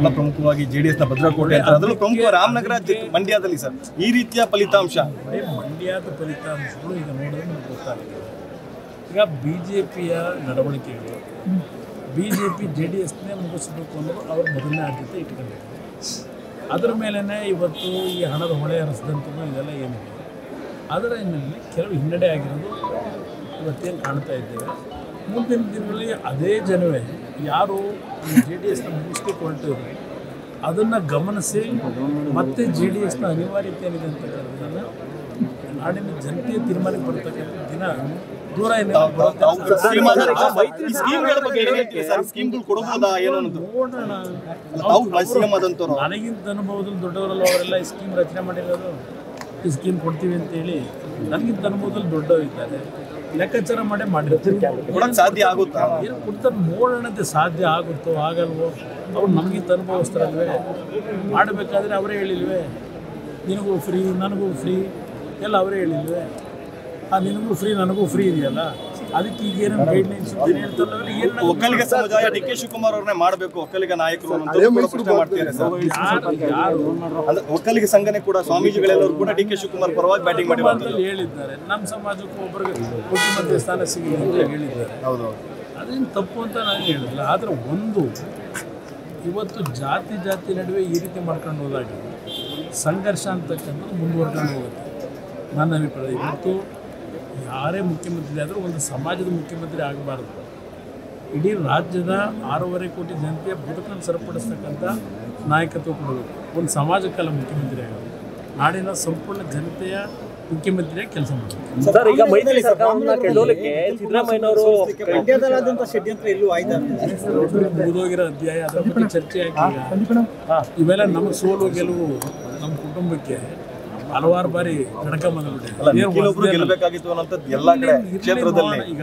ಬಹಳ ಪ್ರಮುಖವಾಗಿ ಜೆಡಿಎಸ್ ನ ಭದ್ರಕೋಟೆ ಅಂತ ಅದರಲ್ಲೂ ಪ್ರಮುಖ ರಾಮನಗರ ಜಿ- ಮಂಡ್ಯದಲ್ಲಿ ಸರ್ ಈ ರೀತಿಯ ಫಲಿತಾಂಶ ಬರೀ ಮಂಡ್ಯದ ಫಲಿತಾಂಶಗಳು ಈಗ ನೋಡಿದ್ರೆ ನಮ್ಗೆ ಗೊತ್ತಾಗುತ್ತೆ ಈಗ ಬಿ ಜೆ ಪಿಯ ನಡವಳಿಕೆಗಳು B J P J D ಎಸ್ನೇ ಮುಗಿಸ್ಬೇಕು ಅನ್ನೋದು ಅವ್ರ ಮೊದಲನೇ ಆದ್ಯತೆ ಇಟ್ಕೊಂಡಿದ್ದಾರೆ ಅದರ ಮೇಲೇ ಇವತ್ತು ಈ ಹಣದ ಹೊಳೆ ಹರಿಸಿದಂಥದ್ದು ಇದೆಲ್ಲ ಏನಿದೆ ಅದರ ಹಿನ್ನೆಲೆಯಲ್ಲಿ ಕೆಲವು ಹಿನ್ನಡೆ ಆಗಿರೋದು ಇವತ್ತೇನು ಕಾಣ್ತಾ ಇದ್ದೇವೆ ಮುಂದಿನ ದಿನಗಳಲ್ಲಿ ಅದೇ ಜನವೇ ಯಾರು ಜೆ ಡಿ ಎಸ್ನ ಮುಗಿಸ್ಲಿಕ್ಕೆ ಹೊರಟಿದ್ರು ಅದನ್ನು ಗಮನಿಸಿ ಮತ್ತೆ ಜೆ ಡಿ ಎಸ್ನ ಅನಿವಾರ್ಯತೆ ಏನಿದೆ ಅಂತಕ್ಕಂಥದ್ದನ್ನು ನಾಡಿನ ಜನತೆಯ ತೀರ್ಮಾನಕ್ಕೆ ಬರ್ತಕ್ಕಂಥ ದಿನ ದೂರ ಏನಿಲ್ಲ ಬರುತ್ತೆ. ತಾವು ಸ್ಕೀಮ್ ಆದ- ಈ ಸ್ಕೀಮ್ಗಳ ಬಗ್ಗೆ ಏನ್ ಹೇಳ್ತೀರಿ ಸರ್ ಸ್ಕೀಮ್ಗಳು ಕೊಡಬಹುದಾ ಏನೋ ಅನ್ನೋದು ನೋಡೋಣ ತಾವು ಸಿಎಂ ಆದಂತವ್ರು ನನಗಿಂತ ಅನುಭವದಲ್ಲಿ ದೊಡ್ಡವರಲ್ಲ ಅವರೆಲ್ಲ ಈ ಸ್ಕೀಮ್ ರಚನೆ ಮಾಡಿರೋದು ಈ ಸ್ಕೀಮ್ ಕೊಡ್ತೀವಿ ಅಂತೇಳಿ ನನಗಿಂತ ಅನುಭವದಲ್ಲಿ ದೊಡ್ಡವರಿದ್ದಾರೆ ಲೆಕ್ಕಾಚಾರ ಮಾಡೇ ಮಾಡಿರ್ತೀವಿ ಕೊಡಕ್ ಸಾಧ್ಯ ಆಗುತ್ತಾ ಏನು ಕೊಡ್ತಾರೆ ನೋಡೋಣತೆ ಸಾಧ್ಯ ಆಗುತ್ತೋ ಆಗಲ್ವೋ ಅವ್ರು ನಮಗಿಂತ ಅನುಭವಿಸ್ತಾರಲ್ವೇ ಮಾಡಬೇಕಾದ್ರೆ ಅವರೇ ಹೇಳಿಲ್ವೇ ನಿನಗೂ ಫ್ರೀ ನನಗೂ ಫ್ರೀ ಎಲ್ಲ ಅವರೇ ಹೇಳಿಲ್ವೇ ಆ ನಿನಗೂ ಫ್ರೀ ನನಗೂ ಫ್ರೀ ಇದೆಯಲ್ಲ ಅದಕ್ಕೆ ಈಗ ಏನೇನು ಗೈಡ್ಲೈನ್ಸ್ ಹೇಳ್ತಾರಲ್ಲ ಏನು ಒಕ್ಕಲಿಗ ಸಮುದಾಯ ಡಿ ಕೆ ಶಿವಕುಮಾರ್ ಅವ್ರನ್ನೇ ಮಾಡಬೇಕು ಒಕ್ಕಲಿಗ ನಾಯಕರು ಅನ್ನೋದು ಕೂಡ ಪ್ರಶ್ನೆ ಮಾಡ್ತಿದ್ದಾರೆ ಸರ್ ಯಾರು ಯಾರು ಅಂದ್ರೆ ಒಕ್ಕಲಿಗ ಸಂಘನೆ ಕೂಡ ಸ್ವಾಮೀಜಿಗಳೆಲ್ಲರೂ ಕೂಡ ಡಿ ಕೆ ಶಿವಕುಮಾರ್ ಪರವಾಗಿ ಬ್ಯಾಟಿಂಗ್ ಮಾಡಿರುವಂತದ್ದು ಸಮಾಜದಲ್ಲಿ ಹೇಳಿದ್ದಾರೆ ನಮ್ಮ ಸಮಾಜಕ್ಕೂ ಒಬ್ಬರಿಗೆ ಮುಖ್ಯಮಂತ್ರಿ ಸ್ಥಾನ ಸಿಗಲಿ ಅಂತ ಹೇಳಿದ್ದಾರೆ ಹೌದು ಅದೇನು ತಪ್ಪು ಅಂತ ನಾನು ಹೇಳಿಲ್ಲ ಆದರೆ ಒಂದು ಇವತ್ತು ಜಾತಿ ಜಾತಿ ನಡುವೆ ಈ ರೀತಿ ಮಾಡ್ಕೊಂಡು ಹೋದಾಗ ಸಂಘರ್ಷ ಅಂತಕ್ಕಂಥದ್ದು ಮುಂದುವರ್ಕೊಂಡು ಹೋಗುತ್ತೆ ನನ್ನ ಅಭಿಪ್ರಾಯ ಇವತ್ತು ಯಾರೇ ಮುಖ್ಯಮಂತ್ರಿ ಆದರೂ ಒಂದು ಸಮಾಜದ ಮುಖ್ಯಮಂತ್ರಿ ಆಗಬಾರ್ದು ಇಡೀ ರಾಜ್ಯದ ಆರೂವರೆ ಕೋಟಿ ಜನತೆಯ ಬದುಕನ್ನು ಸರಿಪಡಿಸ್ತಕ್ಕಂಥ ನಾಯಕತ್ವ ಕೊಡಬೇಕು ಒಂದು ಸಮಾಜಕ್ಕೆಲ್ಲ ಮುಖ್ಯಮಂತ್ರಿ ಆಗೋದು ನಾಡಿನ ಸಂಪೂರ್ಣ ಜನತೆಯ ಮುಖ್ಯಮಂತ್ರಿಯಾಗಿ ಕೆಲಸ ಮಾಡಬೇಕು ಸರ್ ಈಗ ಮೈತ್ರಿ ಸರ್ಕಾರವನ್ನ ಕೆಡೋಲಿಕ್ಕೆ ಸಿದ್ದರಾಮಯ್ಯನವರು ಮಂಡ್ಯದಲ್ಲಾದಂಥ ಷಡ್ಯಂತ್ರ ಎಲ್ಲೂ ಆಯ್ತಾ ಮುಗಿದೋಗಿರೋ ಅಧ್ಯಾಯ ಅದರ ಬಗ್ಗೆ ಚರ್ಚೆ ಆಗಿ ಇವೆಲ್ಲ ನಮಗೆ ಸೋಲು ಗೆಲುವು ನಮ್ಮ ಕುಟುಂಬಕ್ಕೆ ಹಲವಾರು ಬಾರಿ ಅಲ್ಲ ನಡ್ಕೊಂಬಂದ್ಬಿಟ್ಟೆ ನಿಖಿಲೊಬ್ರು ಗೆಲ್ಲಬೇಕಾಗಿತ್ತು ಅನ್ನೋಂಥದ್ದು ಎಲ್ಲಾ ಕಡೆ ಕ್ಷೇತ್ರದಲ್ಲಿ ಈಗ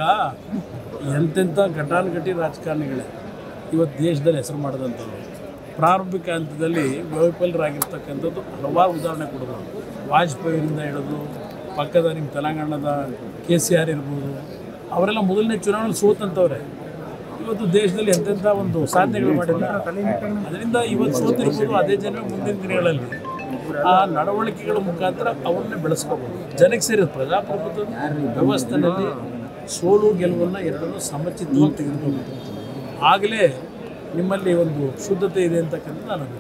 ಎಂತೆಂಥ ಘಟಾನುಘಟಿ ರಾಜಕಾರಣಿಗಳೇ ಇವತ್ತು ದೇಶದಲ್ಲಿ ಹೆಸರು ಮಾಡಿದಂಥವ್ರು ಪ್ರಾರಂಭಿಕ ಹಂತದಲ್ಲಿ ವೈಫಲ್ಯರಾಗಿರ್ತಕ್ಕಂಥದ್ದು ಹಲವಾರು ಉದಾಹರಣೆ ಕೊಡೋದು ವಾಜಪೇಯಿಯಿಂದ ಹಿಡಿದು ಪಕ್ಕದ ನಿಮ್ಮ ತೆಲಂಗಾಣದ ಕೆ ಸಿ ಆರ್ ಇರ್ಬೋದು ಅವರೆಲ್ಲ ಮೊದಲನೇ ಚುನಾವಣೆ ಸೋತಂತವ್ರೆ ಇವತ್ತು ದೇಶದಲ್ಲಿ ಎಂತೆಂಥ ಒಂದು ಸಾಧನೆಗಳು ಮಾಡಿಲ್ಲ ಅದರಿಂದ ಇವತ್ತು ಸೋತಿರ್ಬೋದು ಅದೇ ಜನ ಮುಂದಿನ ದಿನಗಳಲ್ಲಿ ಆ ನಡವಳಿಕೆಗಳ ಮುಖಾಂತರ ಅವ್ರನ್ನೇ ಬೆಳೆಸ್ಕೋಬೋದು ಜನಕ್ಕೆ ಸೇರಿದ ಪ್ರಜಾಪ್ರಭುತ್ವದ ವ್ಯವಸ್ಥೆಯಲ್ಲಿ ಸೋಲು ಗೆಲುವನ್ನು ಎರಡನ್ನೂ ಸಮಚಿತ್ತವಾಗಿ ತೆಗೆದುಕೋಬೇಕು ಆಗಲೇ ನಿಮ್ಮಲ್ಲಿ ಒಂದು ಶುದ್ಧತೆ ಇದೆ ಅಂತಕ್ಕಂಥದ್ದು ನಾನು